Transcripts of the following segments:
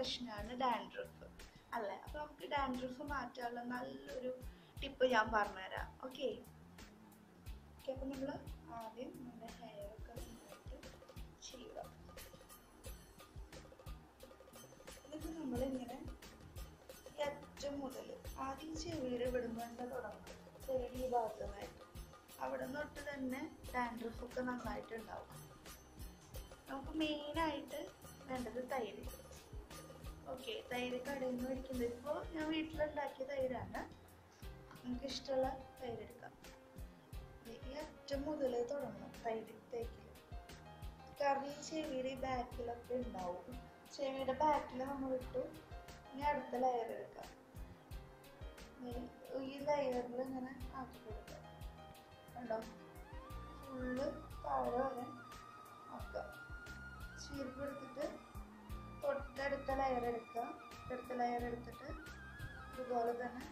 പ്രശ്നമാണ് ഡാൻഡ്രഫ് അല്ലേ അപ്പോൾ നമുക്ക് ഡാൻഡ്രഫ് മാറ്റാനുള്ള നല്ലൊരു ടിപ്പ് ഞാൻ പറഞ്ഞുതരാം ഓക്കെ ഓക്കെ അപ്പോൾ നമ്മൾ ആദ്യം നമ്മുടെ ഹെയർ ഒക്കെ നന്നായിട്ട് ചെയ്യുക എന്നിട്ട് നമ്മളിങ്ങനെ ഈ അറ്റം മുതൽ ആദ്യം ചെവിയുടെ ഇവിടുന്ന് തന്നെ തുടങ്ങും ചെവിയുടെ ഈ ഭാഗത്തുനിന്നായിട്ട് അവിടെ നിന്ന് തൊട്ട് തന്നെ ഡാൻഡ്രഫ് ഒക്കെ നന്നായിട്ട് ഉണ്ടാവും നമുക്ക് മെയിനായിട്ട് വേണ്ടത് തൈര് ഓക്കെ തൈര് കടയിൽ നിന്ന് മേടിക്കുന്നത് ഇപ്പോൾ ഞാൻ വീട്ടിലുണ്ടാക്കിയ തൈരാണ് നമുക്ക് ഇഷ്ടമുള്ള തൈര് എടുക്കാം ദേ ഈ അറ്റം മുതൽ തുടങ്ങും തൈര് തേക്കിൽ കാരണം ഈ ചെവിയുടെ ഈ ബാക്കിലൊക്കെ ഉണ്ടാവും ചെവിയുടെ ബാക്കിൽ നമ്മൾ ഇട്ടു ഇനി അടുത്ത ലെയർ എടുക്കാം ദേ ഈ ലെയറിൽ ഇങ്ങനെ ആക്കി കൊടുക്കാം കണ്ടോ ഫുള്ള് താഴെ വരെ ആക്കാം ചീർപ്പ് എടുത്തിട്ട് തൊട്ടടുത്ത ലെയർ എടുക്കുക തൊട്ടടുത്ത ലെയർ എടുത്തിട്ട് ഇതുപോലെ തന്നെ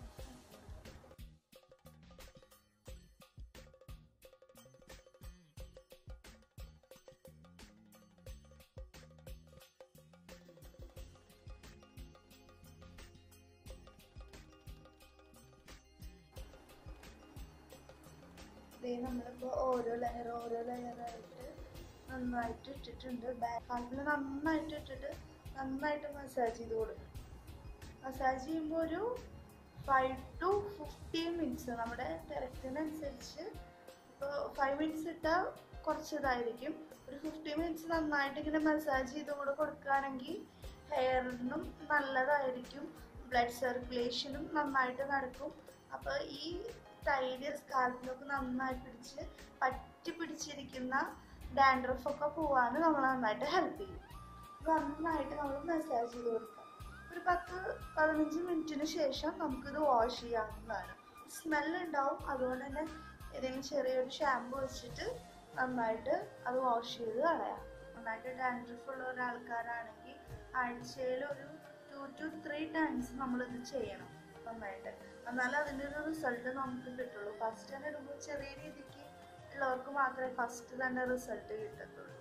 ദേ നമ്മളിപ്പോൾ ഓരോ ലെയർ ഓരോ ലെയറായിട്ട് നന്നായിട്ട് ഇട്ടിട്ടുണ്ട് ബാക്ക് ഹാൻഡിൽ നന്നായിട്ട് ഇട്ടിട്ട് നന്നായിട്ട് മസാജ് ചെയ്ത് കൊടുക്കും മസാജ് ചെയ്യുമ്പോൾ ഒരു ഫൈവ് ടു ഫിഫ്റ്റീൻ മിനിറ്റ്സ് നമ്മുടെ തിരക്കിനനുസരിച്ച് ഇപ്പോൾ ഫൈവ് മിനിറ്റ്സ് ഇട്ടാൽ കുറച്ച് ഇതായിരിക്കും ഒരു ഫിഫ്റ്റീൻ മിനിറ്റ്സ് നന്നായിട്ട് ഇങ്ങനെ മസാജ് ചെയ്ത് കൂടെ കൊടുക്കുകയാണെങ്കിൽ ഹെയറിനും നല്ലതായിരിക്കും ബ്ലഡ് സർക്കുലേഷനും നന്നായിട്ട് നടക്കും അപ്പോൾ ഈ തൈര് സ്കാൽപ്പിലൊക്കെ നന്നായി പിടിച്ച് പറ്റി പിടിച്ചിരിക്കുന്ന ഡാൻഡ്രഫ് ഒക്കെ പോവാൻ നമ്മൾ നന്നായിട്ട് ഹെൽപ്പ് ചെയ്യും നന്നായിട്ട് നമ്മൾ മസാജ് ചെയ്ത് കൊടുക്കാം ഒരു പത്ത് പതിനഞ്ച് മിനിറ്റിന് ശേഷം നമുക്കിത് വാഷ് ചെയ്യാവുന്നതാണ് സ്മെല്ല് ഉണ്ടാവും അതുകൊണ്ട് തന്നെ ഏതെങ്കിലും ചെറിയൊരു ഷാമ്പു വെച്ചിട്ട് നന്നായിട്ട് അത് വാഷ് ചെയ്ത് കളയാം നന്നായിട്ട് ഡാൻഡ്രഫ് ഉള്ള ഒരാൾക്കാരാണെങ്കിൽ ആഴ്ചയിൽ ഒരു ടു ടു ത്രീ ടൈംസ് നമ്മളിത് ചെയ്യണം നന്നായിട്ട് എന്നാലും അതിൻ്റെ ഒരു റിസൾട്ട് നമുക്ക് കിട്ടുള്ളൂ ഫസ്റ്റ് തന്നെ ഇടുമ്പോൾ ചെറിയ രീതിക്ക് ഉള്ളവർക്ക് മാത്രമേ ഫസ്റ്റ് തന്നെ റിസൾട്ട് കിട്ടത്തുള്ളൂ